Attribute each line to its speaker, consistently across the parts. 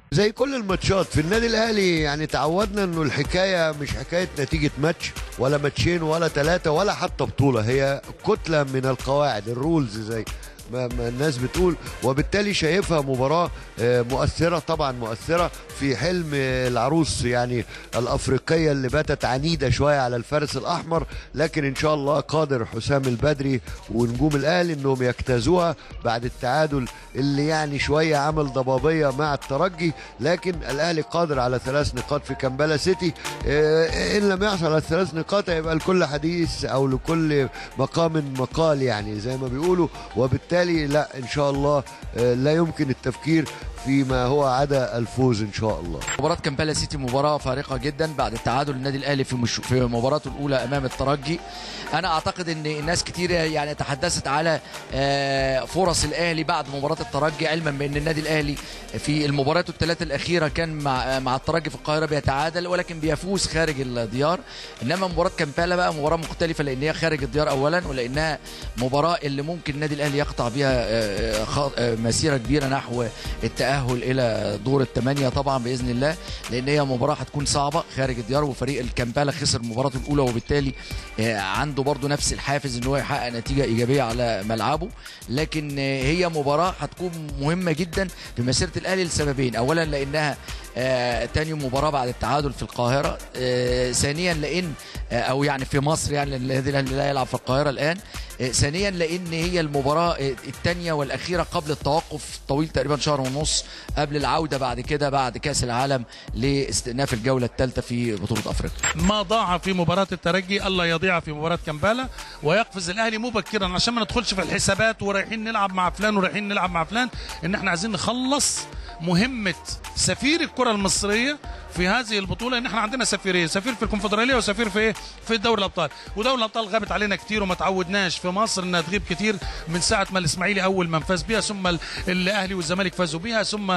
Speaker 1: زي كل الماتشات في النادي الاهلي يعني تعودنا انه الحكايه مش حكايه نتيجه ماتش ولا ماتشين ولا ثلاثه ولا حتى بطوله هي كتله من القواعد الرولز زي ما ما الناس بتقول وبالتالي شايفها مباراة آه، مؤثرة طبعا مؤثرة في حلم آه، العروس يعني الأفريقية اللي باتت عنيدة شوية على الفارس الأحمر لكن إن شاء الله قادر حسام البدري ونجوم الأهلي إنهم يجتازوها بعد التعادل اللي يعني شوية عمل ضبابية مع الترجي لكن الأهلي قادر على ثلاث نقاط في كامبالا سيتي آه، إن لم يحصل على الثلاث نقاط هيبقى لكل حديث أو لكل مقام مقال يعني زي ما بيقولوا وبالتالي لا إن شاء الله آه، لا يمكن التفكير فيما هو عدا الفوز إن شاء الله
Speaker 2: مباراة كامبالا سيتي مباراة فارقة جدا بعد التعادل النادي الأهلي في مش في مباراته الأولى أمام الترجي أنا أعتقد إن الناس كتير يعني تحدثت على آه، فرص الأهلي بعد مباراة الترجي علما بأن النادي الأهلي في المباريات الثلاثة الأخيرة كان مع مع الترجي في القاهرة بيتعادل ولكن بيفوز خارج الديار إنما مباراة كامبالا بقى مباراة مختلفة لأن هي خارج الديار أولا ولأنها مباراة اللي ممكن النادي الأهلي يقطع بها آه، خ- آه، مسيرة كبيرة نحو التأهل إلى دور الثمانية طبعا بإذن الله لأن هي مباراة هتكون صعبة خارج الديار وفريق الكامبالا خسر مباراته الأولى وبالتالي آه، عنده برضه نفس الحافز ان هو يحقق نتيجه ايجابيه على ملعبه لكن آه، هي مباراه هتكون مهمه جدا في مسيره الاهلي لسببين اولا لانها آه تاني مباراه بعد التعادل في القاهره آه ثانيا لان آه او يعني في مصر يعني لأن النادي الاهلي لا يلعب في القاهره الان آه ثانيا لان هي المباراه آه، الثانيه والاخيره قبل التوقف طويل تقريبا شهر ونص قبل العوده بعد كده بعد كاس العالم لاستئناف الجوله الثالثه في بطوله افريقيا
Speaker 3: ما ضاع في مباراة الترجي الله يضيع في مباراة كمبالا ويقفز الأهلي مبكرا عشان ما ندخلش في الحسابات ورايحين نلعب مع فلان ورايحين نلعب مع فلان إن احنا عايزين نخلص مهمة سفير الكرة المصرية في هذه البطولة إن احنا عندنا سفيرين سفير في الكونفدرالية وسفير في إيه؟ في دوري الأبطال ودوري الأبطال غابت علينا كتير وما تعودناش في مصر إنها تغيب كتير من ساعة ما الإسماعيلي أول ما فاز بيها ثم ال- الأهلي والزمالك فازوا بيها ثم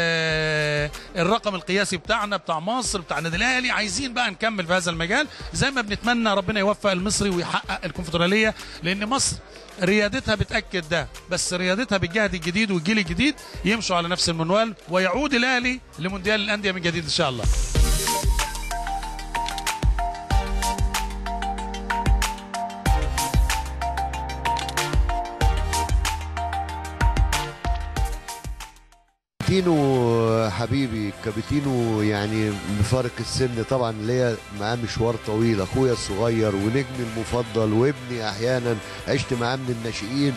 Speaker 3: آه الرقم القياسي بتاعنا بتاع مصر بتاع النادي الأهلي عايزين بقى نكمل في هذا المجال زي ما بنتمنى ربنا يوفق المصري ويحقق الكونفدرالية لأن مصر ريادتها بتأكد ده بس ريادتها بالجهد الجديد والجيل الجديد يمشوا على نفس المنوال ويعود الأهلي لمونديال الأندية من جديد إن شاء الله
Speaker 1: كابتينو حبيبي كابتينو يعني بفارق السن طبعا ليا معاه مشوار طويل اخويا الصغير ونجمي المفضل وابني احيانا عشت معاه من الناشئين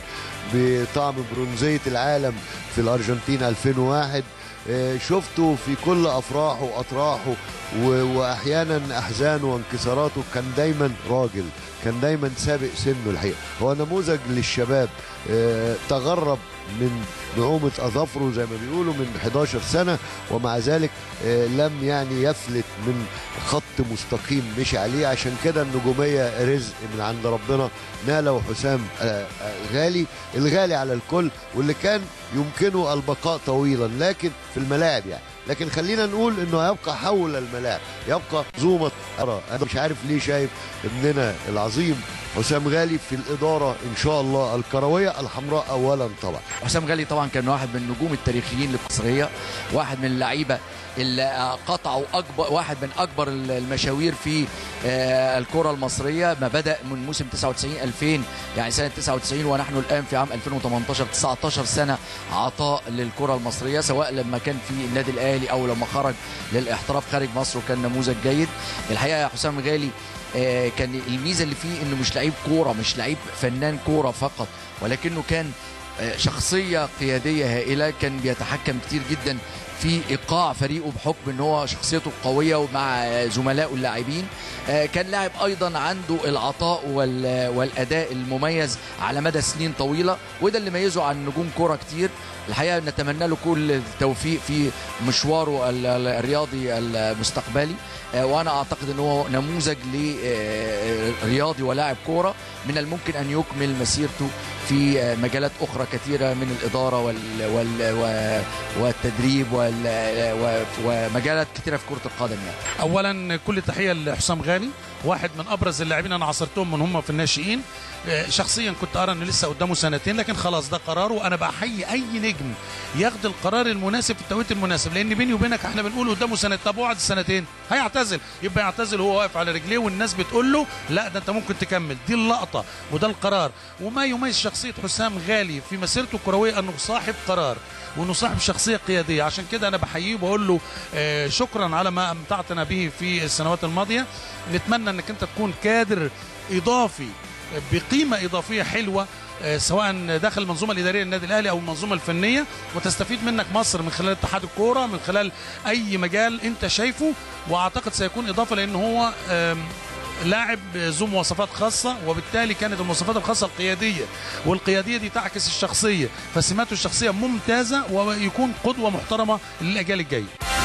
Speaker 1: بطعم برونزيه العالم في الارجنتين 2001 آه، شفته في كل افراحه واطراحه و- واحيانا احزانه وانكساراته كان دايما راجل كان دايما سابق سنه الحقيقه هو نموذج للشباب آه، تغرب من نعومة أظافره زي ما بيقولوا من 11 سنة ومع ذلك آه، لم يعني يفلت من خط مستقيم مشي عليه عشان كده النجومية رزق من عند ربنا ناله حسام آه، آه، غالي الغالي على الكل واللي كان يمكنه البقاء طويلا لكن في الملاعب يعني لكن خلينا نقول انه هيبقى حول الملاعب يبقى منظومه أرى. انا مش عارف ليه شايف ابننا العظيم حسام غالي في الاداره ان شاء الله الكرويه الحمراء اولا طبعا
Speaker 2: حسام غالي طبعا كان واحد من النجوم التاريخيين للمصريه واحد من اللعيبه اللي قطعوا اكبر واحد من اكبر المشاوير في آه، الكره المصريه ما بدا من موسم 99 2000 يعني سنه 99 ونحن الان في عام 2018 19 سنه عطاء للكره المصريه سواء لما كان في النادي الاهلي او لما خرج للاحتراف خارج مصر وكان نموذج جيد الحقيقه يا حسام غالي آه، كان الميزه اللي فيه انه مش لعيب كوره مش لعيب فنان كوره فقط ولكنه كان آه، شخصيه قياديه هائله كان بيتحكم كتير جدا في ايقاع فريقه بحكم ان هو شخصيته قويه ومع زملائه اللاعبين آه، كان لاعب ايضا عنده العطاء وال- والاداء المميز على مدى سنين طويله وده اللي ميزه عن نجوم كوره كتير الحقيقه نتمنى له كل التوفيق في مشواره ال- ال- الرياضي المستقبلي آه، وانا اعتقد ان هو نموذج لرياضي ولاعب كوره من الممكن ان يكمل مسيرته في آه، مجالات اخرى كثيره من الاداره وال وال و- والتدريب وال و- ومجالات كثيره في كره القدم يعني
Speaker 3: اولا كل تحيه لحسام غالي واحد من ابرز اللاعبين انا عاصرتهم من هم في الناشئين آه، شخصيا كنت ارى انه لسه قدامه سنتين لكن خلاص ده قراره وانا بحيي اي نجم ياخد القرار المناسب في التوقيت المناسب لان بيني وبينك احنا بنقول قدامه سنه طب وقعد سنتين هيعتزل يبقى يعتزل وهو واقف على رجليه والناس بتقول له لا ده انت ممكن تكمل دي اللقطه وده القرار وما يميز شخصيه حسام غالي في مسيرته الكرويه انه صاحب قرار وانه صاحب شخصيه قياديه عشان كده انا بحييه وبقول له آه، شكرا على ما امتعتنا به في السنوات الماضيه نتمنى انك انت تكون كادر اضافي بقيمه اضافيه حلوه آه، سواء داخل المنظومه الاداريه للنادي الاهلي او المنظومه الفنيه وتستفيد منك مصر من خلال اتحاد الكوره من خلال اي مجال انت شايفه واعتقد سيكون اضافه لان هو آم، لاعب ذو مواصفات خاصة وبالتالي كانت المواصفات الخاصة القيادية والقيادية دي تعكس الشخصية فسماته الشخصية ممتازة ويكون قدوة محترمة للأجيال الجاية